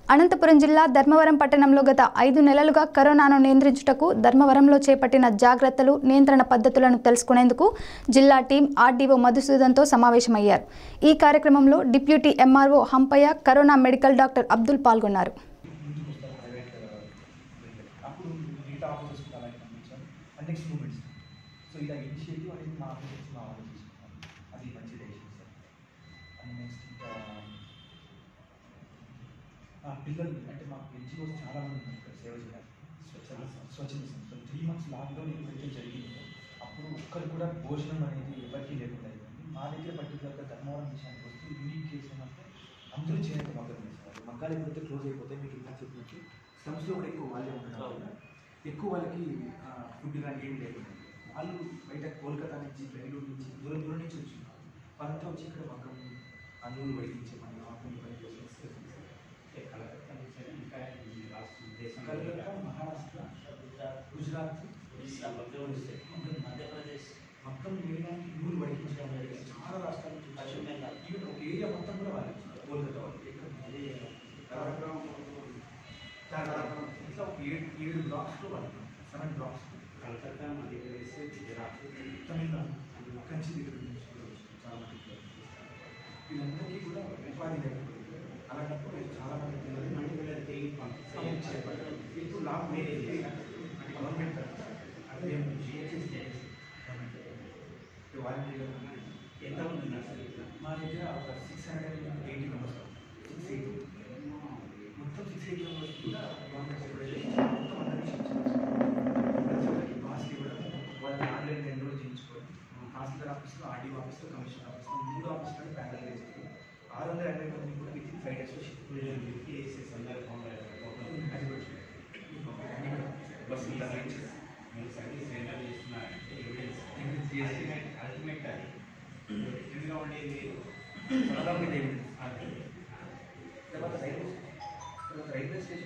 అనంతపురం జిల్లా ధర్మవరం పట్టణంలో గత ఐదు నెలలుగా కరోనాను నియంత్రించుటకు ధర్మవరంలో చేపట్టిన జాగ్రత్తలు నియంత్రణ పద్ధతులను తెలుసుకునేందుకు జిల్లా టీం ఆర్డీఓ మధుసూదన్తో సమావేశమయ్యారు ఈ కార్యక్రమంలో deputy MRO Hampayya corona medical doctor Abdul పాల్గొన్నారు ముందుకు వస్తారు ప్రైవేట్ వెళ్ళి అప్పుడు డేటా ఆఫీసర్స్ కూడా అలాగే పంపించాం అండ్ నెక్స్ట్ మూమెంట్స్ సో ఇలా ఇనిషియేటివ్ అనేది మా ఆఫీసర్స్ మా వాళ్ళు తీసుకున్నాం అది మంచి డెసిషన్ సార్ అండ్ నెక్స్ట్ ఇంకా ఆ పిల్లలు అంటే మాకు ఎన్జిఓస్ చాలా మంది ఉన్నారు ఇక్కడ సేవ చేయాలి స్వచ్ఛంద సం- స్వచ్ఛంద సంస్థలు త్రీ మంత్స్ లాక్డౌన్ ఎప్పుడైతే జరిగిందో అప్పుడు ఒక్కరు కూడా భోజనం అనేది ఎవరికీ లేకుండా అయింది మా దగ్గర పర్టికులర్గా ధర్మవరం విషయానికి వస్తే యూనిక్ కేసు ఏమంటే అందరూ చేనేత మగ్గం వేసేవారు మగ్గాలు ఎప్పుడైతే క్లోజ్ అయిపోతాయి మీకు ఇంకా చెప్పినట్టు స్లమ్స్లో కూడా ఎక్కువ వాళ్ళే ఉండడం వల్ల ఎక్కువ వాళ్ళకి ఫుడ్ కానీ ఏం లేకుండా వాళ్ళు బయట కోల్కతా నుంచి బెంగళూరు నుంచి దూరం దూరం నుంచి వచ్చినారు వాళ్ళంతా వచ్చి ఇక్కడ మగ్గం అన్నులు వడికించే మన ఆకులు పని కలకత్తా మహారాష్ట్ర గుజరాత్ మధ్యప్రదేశ్ మొత్తం వేయడానికి నూలు వడికించడం జరిగింది చాలా రాష్ట్రాల నుంచి పశ్చిమ బెంగాల్ ఈవెన్ ఒక ఏరియా మొత్తం కూడా వాళ్ళు కోల్కతా వాళ్ళు ఇక్కడ అది ఇట్లా ఒక ఏడు ఏడు బ్లాక్స్లో వాళ్ళు సెవెన్ బ్లాక్స్ కలకత్తా మధ్యప్రదేశ్ గుజరాత్ తమిళనాడు కంచి దగ్గర నుంచి కూడా వచ్చిన చాలా మంది పిల్లలు. వీళ్ళందరికీ కూడా ఉపాధి లేకపోతే అలాంటప్పుడు చాలా మంది పిల్లలు మళ్ళీ వీళ్ళని తిరిగి పంపిస్తారు ఇప్పుడు లాభం వేరే ఏంటి? చేస్తారు. అంటే గవర్నమెంట్ అదే వాలంటీర్లు ఎంతమంది ఉన్నారు సార్ ఇక్కడ మా దగ్గర ఒక six hundred eighty members six eighty మొత్తం సిక్స్ ఎయిటీ మెంబర్స్ కూడా గవర్నమెంట్ సెక్రటరీ మొత్తం అందరికీ ఇచ్చారు పాస్కి కూడా వాళ్ళని ఆన్లైన్ ఎన్రోల్ చేయించుకొని తహసీల్దార్ ఆఫీస్లో ఆర్డీఓ ఆఫీస్లో కమిషనర్ ఆఫీస్లో మూడు ఆఫీస్లో ప్యానల్ చేస్తారు ఆరు వందల ఎనభై మంది కూడా విత్ ఇన్ ఫైవ్ డేస్లో షిఫ్ట్ వీళ్ళు లిఫ్ట్ చేసే సందర్భంలో అది కూడా బస్ మీరు సర్వీస్ రెండర్ చేస్తున్నారంటే ఎవిడెన్స్ Evidence చేసి- అల్టిమేట్ అల్టిమేట్ అది ఎందుకంగా ఉండేది చాలా మంది evidence. అది తర్వాత రైల్వే తర్వాత రైల్వే స్టేషన్